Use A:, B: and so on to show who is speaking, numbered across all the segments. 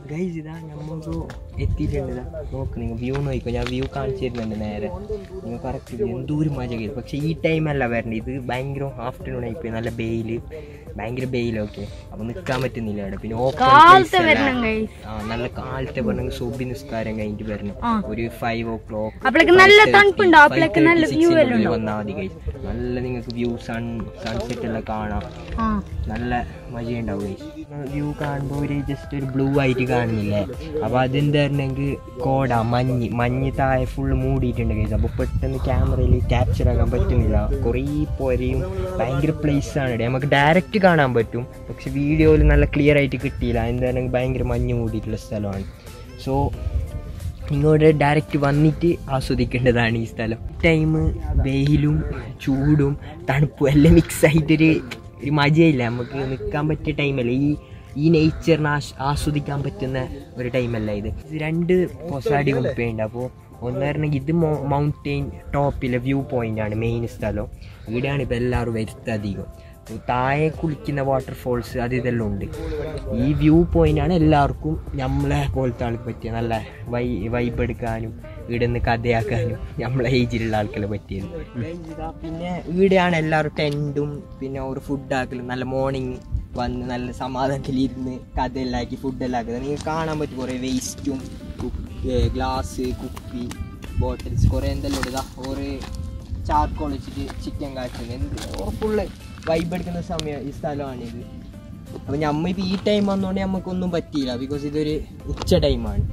A: Guys ഇതാ നമ്മളിപ്പോൾ എത്തിയിട്ടുണ്ട് ഇതാ നോക്ക് നിങ്ങൾ വ്യൂ നോക്കിക്കോ ഞാൻ വ്യൂ കാണിച്ചു തരുന്നുണ്ട് നേരെ നിങ്ങൾ കറക്റ്റ് വ്യൂ എന്തോരം മജ കയറി പക്ഷേ ഈ ടൈമല്ല വരേണ്ടത് ഇത് ഭയങ്കര ആഫ്റ്റർനൂൺ ആയിപ്പോയി നല്ല ബെയില് ഭയങ്കര ബെയിലൊക്കെ അപ്പോൾ നിൽക്കാൻ പറ്റുന്നില്ല അവിടെ പിന്നെ open
B: കാലത്തെ
A: place അല്ല.
B: വരണം guys.
A: ആ നല്ല കാലത്തെ പറഞ്ഞെങ്കിൽ സുബി നിസ്കാരം കഴിഞ്ഞിട്ട് വരണം
B: ആ.
A: ഒരു ഫൈവ് ഓ ക്ലോക്ക്
B: അപ്പോഴേക്ക് നല്ല തണുപ്പുണ്ടാവും അപ്പോഴേക്ക് നല്ല വ്യൂ എല്ലാം ഉണ്ടാവും
A: വന്നാൽ മതി ഗൈസ് നല്ല നിങ്ങൾക്ക് വ്യൂ സൺ സൺസെറ്റ് എല്ലാം കാണാം
B: ആ
A: നല്ല മജയുണ്ടാവും ഗൈസ് വ്യൂ കാണുമ്പോൾ ഒരു ജസ്റ്റ് ഒരു ബ്ലൂ ആയിട്ട് കാണുന്നില്ലേ അപ്പോൾ അതെന്തായിരുന്നെങ്കിൽ കോട മഞ്ഞ് മഞ്ഞ് താഴെ ഫുള്ള് മൂടിയിട്ടുണ്ട് ഗൈസ് അപ്പോൾ പെട്ടെന്ന് ക്യാമറയിൽ ക്യാപ്ചർ ആക്കാൻ പറ്റുന്നില്ല കുറേ പോരെയും ഭയങ്കര പ്ലേസ് ആണ് ഇവിടെ നമുക്ക് ഡയറക്റ്റ് കാണാൻ പറ്റും പക്ഷെ വീഡിയോയിൽ നല്ല ക്ലിയർ ആയിട്ട് കിട്ടിയില്ല എന്താണെങ്കിൽ ഭയങ്കര മഞ്ഞ് മൂടിയിട്ടുള്ള സ്ഥലമാണ് സോ ഇങ്ങോട്ട് ഡയറക്റ്റ് വന്നിട്ട് ആസ്വദിക്കേണ്ടതാണ് ഈ സ്ഥലം ടൈം വെയിലും ചൂടും തണുപ്പും എല്ലാം മിക്സ് ആയിട്ടൊരു ഒരു മജയില്ല നമുക്ക് നിൽക്കാൻ പറ്റിയ ടൈമല്ല ഈ ഈ നേച്ചറിനെ ആസ് ആസ്വദിക്കാൻ പറ്റുന്ന ഒരു ടൈമല്ല ഇത് ഇത് രണ്ട് പൊസാടി മുപ്പയുണ്ട് അപ്പോൾ ഒന്നായിരുന്നെങ്കിൽ ഇത് മൗണ്ടെയിൻ ടോപ്പിലെ വ്യൂ പോയിന്റ് ആണ് മെയിൻ സ്ഥലം ഇവിടെയാണ് ഇപ്പോൾ എല്ലാവരും വരുന്നത് അധികം അപ്പോൾ താഴെ കുളിക്കുന്ന വാട്ടർഫോൾസ് അത് ഇതെല്ലാം ഉണ്ട് ഈ വ്യൂ പോയിന്റാണ് എല്ലാവർക്കും നമ്മളെ പോലത്തെ ആൾക്ക് പറ്റിയ നല്ല വൈ വൈബ് എടുക്കാനും ഇവിടെ നിന്ന് കഥയാക്കാനും നമ്മളെ ഏജിലുള്ള ആൾക്കെല്ലാം പറ്റിയത് പിന്നെ ഇവിടെയാണ് എല്ലാവരും ടെൻറ്റും പിന്നെ ഒരു ഫുഡ് ആക്കലും നല്ല മോർണിംഗ് വന്ന് നല്ല സമാധാനത്തിൽ ഇരുന്ന് കഥയെല്ലാം ആക്കി ഫുഡെല്ലാം ആക്കുന്നത് നിങ്ങൾക്ക് കാണാൻ പറ്റും കുറേ വേസ്റ്റും ഗ്ലാസ് കുപ്പി ബോട്ടിൽസ് കുറേ എന്തെല്ലാം ഇടുക ഒരു ചാർക്കോൾ വെച്ചിട്ട് ചിക്കൻ കാച്ചുന്നത് എന്ത് ഫുള്ള് വൈബ് എടുക്കുന്ന സമയം ഈ സ്ഥലമാണിത് അപ്പോൾ നമ്മ ഇപ്പോൾ ഈ ടൈം വന്നുകൊണ്ട് നമുക്കൊന്നും പറ്റിയില്ല ബിക്കോസ് ഇതൊരു ഉച്ച ടൈമാണ്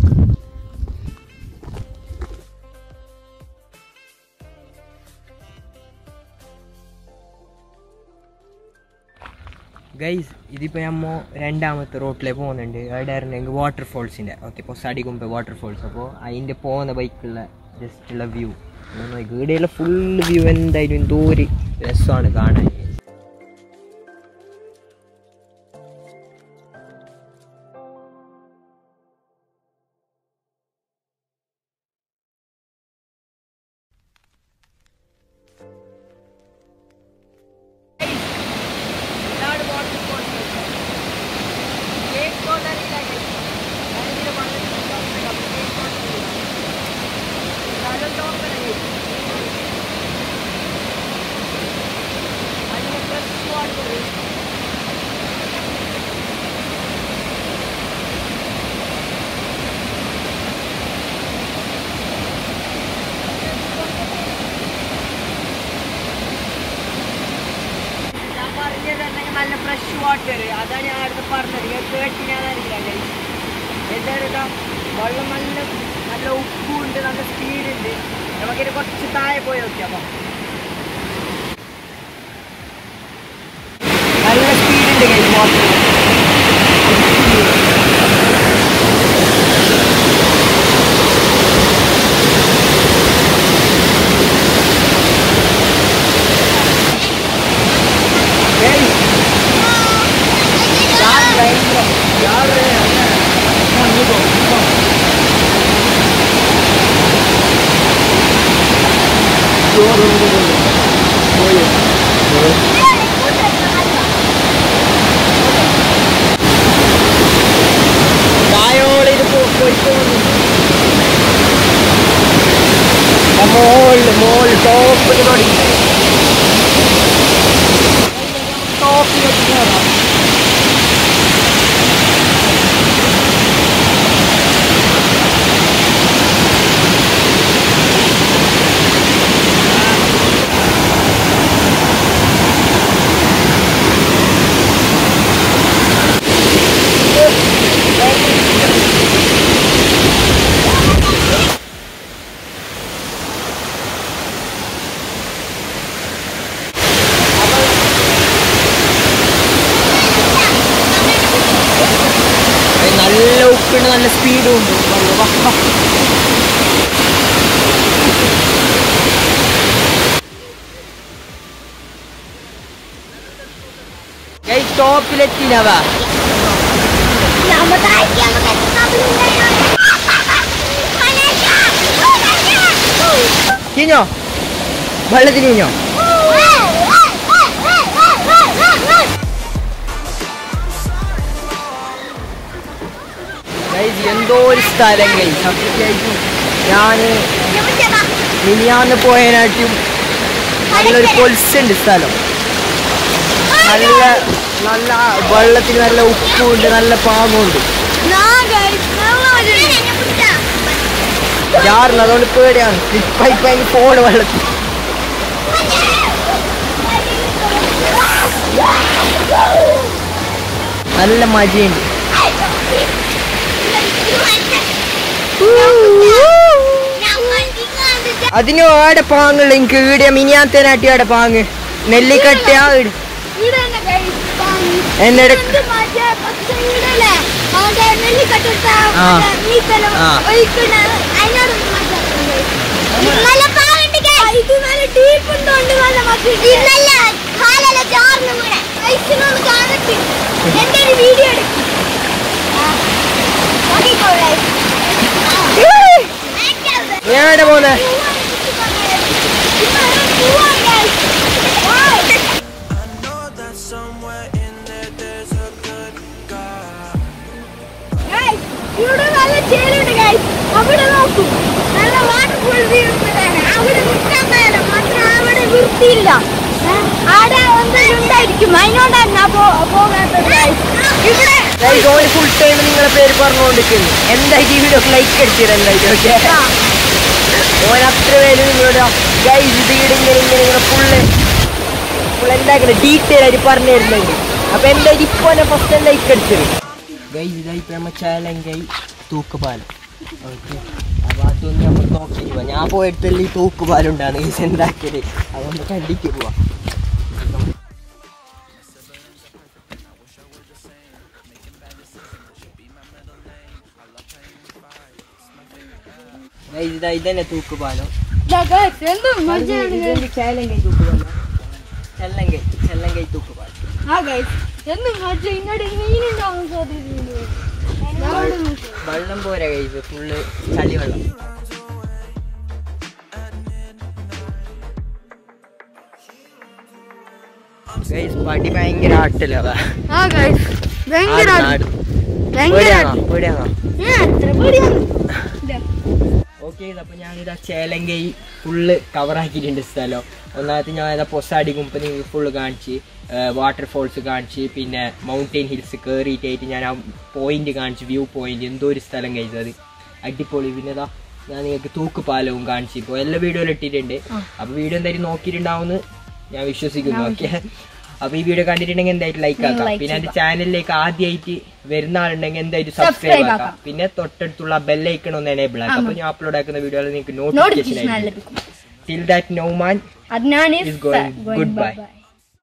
A: ഗൈസ് ഇതിപ്പോൾ നമ്മ രണ്ടാമത്തെ റോട്ടിലേക്ക് പോകുന്നുണ്ട് അവിടെ ആയിരുന്നെങ്കിൽ വാട്ടർഫോൾസിൻ്റെ ഓക്കെ ഇപ്പോൾ സടികുമ്പ് വാട്ടർഫോൾസ് അപ്പോൾ അതിൻ്റെ പോകുന്ന ബൈക്കുള്ള ജസ്റ്റ് ഉള്ള വ്യൂ ഇവിടെയുള്ള ഫുൾ വ്യൂ എന്തായാലും എന്തോ ഒരു രസമാണ് കാണാൻ ഞാൻ പറഞ്ഞത് എന്തെങ്കിലും നല്ല ഫ്രഷ് വാട്ടർ അതാണ് ഞാൻ അടുത്ത് പറഞ്ഞത് ഞാൻ കേട്ടിനാന്നറിയില്ല എന്താണ് ഇതാ വെള്ളം നല്ല നല്ല ഉപ്പുണ്ട് നല്ല സ്പീഡുണ്ട് നമുക്കിത് കുറച്ച് താഴെ പോയി നോക്കിയാൽ നല്ല സ്പീഡുണ്ട് കൈ വാട്ടർ മോളിൽ മോളിൽ ടോപ്പിൽ തുടങ്ങി ടോപ്പിൽ എത്തിക്കണം നല്ല ഉപ്പുണ്ട് നല്ല സ്പീഡും ഉണ്ട് വാ, വാ. ഗൈസ് ടോപ്പിലെത്തിനവാ കിഞ്ഞോ വെള്ളത്തിന് കിഞ്ഞോ ഗൈസ് എന്തോ ഒരു സ്ഥലം ഗൈസ് സത്യമായിട്ടും ഞാൻ മിനിയാന്ന് പോയതിനായിട്ടും നല്ലൊരു പൊൽസുണ്ട് സ്ഥലം നല്ല നല്ല വെള്ളത്തിന് നല്ല ഉപ്പുണ്ട് നല്ല പാങ്ങുണ്ട് ചാറിന് അതുകൊണ്ട് പേടിയാണ് സ്ലിപ്പായി പോയി പോണ് വെള്ളത്തിൽ നല്ല മജയുണ്ട് അതിന് ആടെ പാങ്ങുള്ള എനിക്ക് ഈടിയ മിനിയാത്തേനാട്ടി ആടെ പാങ്ങ് നെല്ലിക്കട്ടയാ ഈട് എന്നോട് ആ. ആ.
B: വീഡിയോ എടുക്കും
A: നീ എവിടെ പോന്നെ
B: ഇവിടെ നല്ല ചേരുണ്ട് ഗൈസ് അവിടെ നോക്കൂ നല്ല വാട്ടർഫുൾ വ്യൂ അവിടെ നിൽക്കാൻ മേലെ മാത്രം അവിടെ വൃത്തിയില്ല ഏ, അവിടെ എന്തെങ്കിലും ഉണ്ടായിരിക്കും അതിനോടാണ് ഞാൻ പോ- പോകാത്തത് guys. ഇവിടെ
A: ഗൈസ് ഓന് ഫുൾ ടൈം നിങ്ങളെ പേര് പറഞ്ഞുകൊണ്ടിരിക്കുന്നു എന്തായിട്ട് ഈ വീഡിയോ ലൈക്ക് അടിച്ചിട്ട് എന്തായിട്ട് ഓക്കെ ഓൻ അത്ര പേര് നിങ്ങളോട് ഗൈസ് ഇത് ഈട് ഇങ്ങനെ ഇങ്ങനെ ഇങ്ങനെ ഫുള്ള് ഫുൾ എന്താക്കുന്നത് ഡീറ്റെയിൽ ആയിട്ട് പറഞ്ഞു തരുന്നുണ്ട് അപ്പൊ എന്തായിട്ട് ഇപ്പൊ എന്നെ ഫസ്റ്റ് ലൈക്ക് അടിച്ചത് ഗൈസ് ഇതായിപ്പോ നമ്മ ചേലങ്കൈ തൂക്കുപാലം ഓക്കെ അപ്പൊ അതൊന്നും നമ്മൾ നോക്കി പോവാം ഞാൻ പോയിട്ടല്ലേ ഈ തൂക്കുപാലം ഉണ്ടാണ് ഗൈസ് എന്താക്കിയത് അതൊന്ന് കണ്ടിക്ക് പോവാം ഗൈസ് ഇതാ ഇതന്നെ തൂക്കുപാലം
B: എന്തും
A: ഇതെന്ത് ചേലങ്കൈ തൂക്കുപാലം ചെല്ലങ്കൈ ചെല്ലങ്കൈ തൂക്കുപാലം
B: ആ ഗൈസ് എന്തും മജ ഇങ്ങോട്ട് മീനുണ്ടാവും സാധ്യതയുണ്ട്
A: വെള്ളം പോരാ കഴിച്ചു ഫുള്ള് ചളി വെള്ളം ഗൈസ് പടി ഭയങ്കര ആട്ടില്ല അതാ
B: ആ ഗൈസ് ഭയങ്കര ഭയങ്കര
A: ഓക്കെ അപ്പൊ ഞാനിതാ ചേലങ്കൈ ഫുള്ള് കവറാക്കിയിട്ടുണ്ട് സ്ഥലം ഒന്നാമത്തെ ഞാൻ ഇതാ പൊസാടി കുമ്പനി ഫുള്ള് കാണിച്ച് വാട്ടർഫോൾസ് കാണിച്ച് പിന്നെ മൗണ്ടെയിൻ ഹിൽസ് കയറിയിട്ടായിട്ട് ഞാൻ ആ പോയിന്റ് കാണിച്ച് വ്യൂ പോയിന്റ് എന്തോ ഒരു സ്ഥലം കഴിച്ചത് അടിപൊളി പിന്നെ ഇതാ ഞാൻ നിങ്ങൾക്ക് തൂക്കുപാലവും കാണിച്ചു ഇപ്പോൾ എല്ലാ വീഡിയോയിലും ഇട്ടിട്ടുണ്ട് അപ്പോൾ വീഡിയോ എന്തായാലും നോക്കിയിട്ടുണ്ടാവുമെന്ന് ഞാൻ വിശ്വസിക്കുന്നു ഓക്കെ അപ്പൊ ഈ വീഡിയോ കണ്ടിട്ടുണ്ടെങ്കിൽ എന്തായിട്ട് ലൈക്ക് ആക്കാം പിന്നെ എന്റെ ചാനലിലേക്ക് ആദ്യമായിട്ട് വരുന്ന ആളുണ്ടെങ്കിൽ എന്തായിട്ട് സബ്സ്ക്രൈബ് ആക്കാം പിന്നെ തൊട്ടടുത്തുള്ള ബെല്ലൈക്കൺ ഒന്ന് എനേബിൾ ആക്കാം അപ്പൊ ഞാൻ അപ്ലോഡ് ആക്കുന്ന വീഡിയോയിൽ നിങ്ങൾക്ക് നോട്ടിഫിക്കേഷൻ ആയിരിക്കും till that no man
B: Adnan
A: is going goodbye.